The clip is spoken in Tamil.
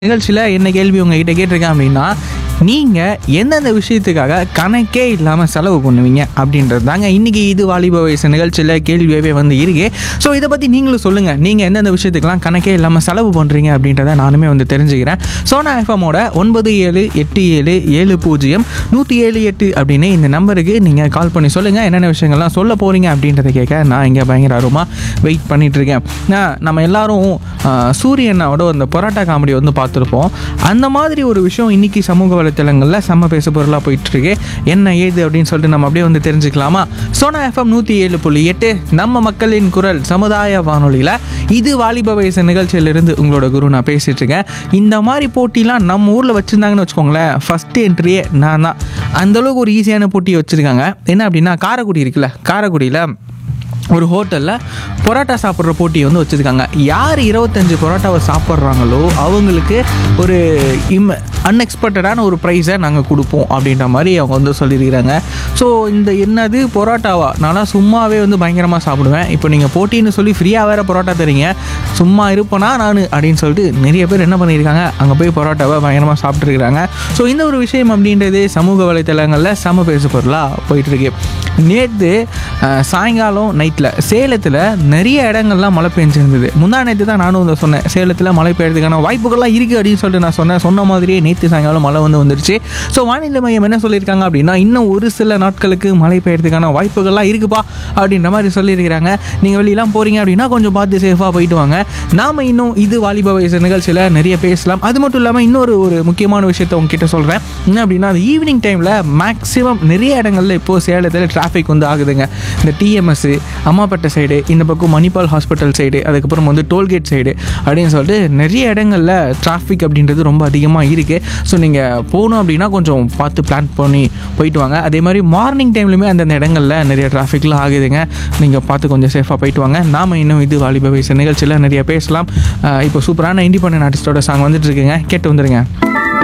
நிகழ்ச்சியில் என்ன கேள்வி உங்ககிட்ட கேட்டிருக்கேன் அப்படின்னா நீங்கள் எந்தெந்த விஷயத்துக்காக கணக்கே இல்லாமல் செலவு பண்ணுவீங்க அப்படின்றது தாங்க இன்றைக்கி இது வாலிப வயசு நிகழ்ச்சியில் கேள்வியாகவே வந்து இருக்கு ஸோ இதை பற்றி நீங்களும் சொல்லுங்கள் நீங்கள் எந்தெந்த விஷயத்துக்கெல்லாம் கணக்கே இல்லாமல் செலவு பண்ணுறீங்க அப்படின்றத நானுமே வந்து தெரிஞ்சுக்கிறேன் சோனா எஃப்எம்மோட ஒன்பது ஏழு எட்டு ஏழு ஏழு பூஜ்ஜியம் நூற்றி ஏழு எட்டு அப்படின்னு இந்த நம்பருக்கு நீங்கள் கால் பண்ணி சொல்லுங்கள் என்னென்ன விஷயங்கள்லாம் சொல்ல போகிறீங்க அப்படின்றத கேட்க நான் இங்கே பயங்கர ஆர்வமாக வெயிட் பண்ணிகிட்ருக்கேன் நம்ம எல்லாரும் ஆஹ், சூரியனோட அந்த பரோட்டா காமெடி வந்து பார்த்துருப்போம் அந்த மாதிரி ஒரு விஷயம் இன்னைக்கு சமூக வலைத்தளங்களில் செம்ம பேசு பொருளாக போயிட்டுருக்கு என்ன ஏது அப்படின்னு சொல்லிட்டு நம்ம அப்படியே வந்து தெரிஞ்சுக்கலாமா சோனா எஃப்எம் நூற்றி ஏழு புள்ளி எட்டு நம்ம மக்களின் குரல் சமுதாய வானொலியில் இது வாலிப வயசு நிகழ்ச்சியிலிருந்து உங்களோட குரு நான் பேசிகிட்டு இருக்கேன் இந்த மாதிரி போட்டிலாம் நம்ம ஊரில் வச்சுருந்தாங்கன்னு வச்சுக்கோங்களேன் ஃபஸ்ட் என்ட்ரியே நான் தான் அந்தளவுக்கு ஒரு ஈஸியான போட்டி வச்சுருக்காங்க என்ன அப்படின்னா காரைக்குடி இருக்குல்ல காரைக்குடியில் ஒரு ஹோட்டலில் பரோட்டா சாப்பிட்ற போட்டி வந்து வச்சுருக்காங்க யார் இருபத்தஞ்சு பரோட்டாவை சாப்பிட்றாங்களோ அவங்களுக்கு ஒரு இம் அன்எக்ஸ்பெக்டடான ஒரு ப்ரைஸை நாங்கள் கொடுப்போம் அப்படின்ற மாதிரி அவங்க வந்து சொல்லியிருக்கிறாங்க ஸோ இந்த என்னது பரோட்டாவா நான்லாம் சும்மாவே வந்து பயங்கரமாக சாப்பிடுவேன் இப்போ நீங்கள் போட்டின்னு சொல்லி ஃப்ரீயாக வேறு பரோட்டா தரீங்க சும்மா இருப்பேனா நான் அப்படின்னு சொல்லிட்டு நிறைய பேர் என்ன பண்ணியிருக்காங்க அங்கே போய் பரோட்டாவை பயங்கரமாக சாப்பிட்ருக்குறாங்க ஸோ இந்த ஒரு விஷயம் அப்படின்றது சமூக வலைத்தளங்களில் சம பேசு பொருளாக போயிட்டுருக்கு நேற்று அஹ், சாயங்காலம் நைட்டில் சேலத்தில் நிறைய இடங்கள்லாம் மழை பெஞ்சிருந்தது முந்தா நேற்று தான் நானும் வந்து சொன்னேன் சேலத்தில் மழை பெய்யறதுக்கான வாய்ப்புகள்லாம் இருக்குது அப்படின்னு சொல்லிட்டு நான் சொன்னேன் சொன்ன மாதிரியே நேற்று சாயங்காலம் மழை வந்து வந்துருச்சு ஸோ வானிலை மையம் என்ன சொல்லியிருக்காங்க அப்படின்னா இன்னும் ஒரு சில நாட்களுக்கு மழை பெய்யறதுக்கான வாய்ப்புகள்லாம் இருக்குப்பா அப்படின்ற மாதிரி சொல்லியிருக்கிறாங்க நீங்கள் வெளியெல்லாம் போகிறீங்க அப்படின்னா கொஞ்சம் பார்த்து சேஃபாக போயிட்டு வாங்க நாம் இன்னும் இது வாலிப வயசு நிகழ்ச்சியில் நிறைய பேசலாம் அது மட்டும் இல்லாமல் இன்னொரு ஒரு முக்கியமான விஷயத்தை உங்ககிட்ட சொல்கிறேன் என்ன அப்படின்னா அது ஈவினிங் டைமில் மேக்ஸிமம் நிறைய இடங்கள்ல இப்போது சேலத்தில் டிராஃபிக் வந்து ஆகுதுங்க இந்த டிஎம்எஸ் அம்மாப்பேட்டை சைடு இந்த பக்கம் மணிப்பால் ஹாஸ்பிட்டல் சைடு அதுக்கப்புறம் வந்து டோல்கேட் சைடு அப்படின்னு சொல்லிட்டு நிறைய இடங்களில் டிராஃபிக் அப்படின்றது ரொம்ப அதிகமாக இருக்குது ஸோ நீங்கள் போகணும் அப்படின்னா கொஞ்சம் பார்த்து பிளான் பண்ணி போயிட்டு வாங்க அதே மாதிரி மார்னிங் டைம்லையுமே அந்தந்த இடங்களில் நிறைய டிராஃபிக்லாம் ஆகுதுங்க நீங்கள் பார்த்து கொஞ்சம் சேஃபாக போயிட்டு வாங்க நாம் இன்னும் இது வாலிப வயசு நிகழ்ச்சியில் நிறைய பேசலாம் அஹ் இப்போ சூப்பரான இண்டிபெண்டன்ட் ஆர்டிஸ்டோட சாங் வந்துட்டு இருக்குங்க கேட்டு வந்துருங்க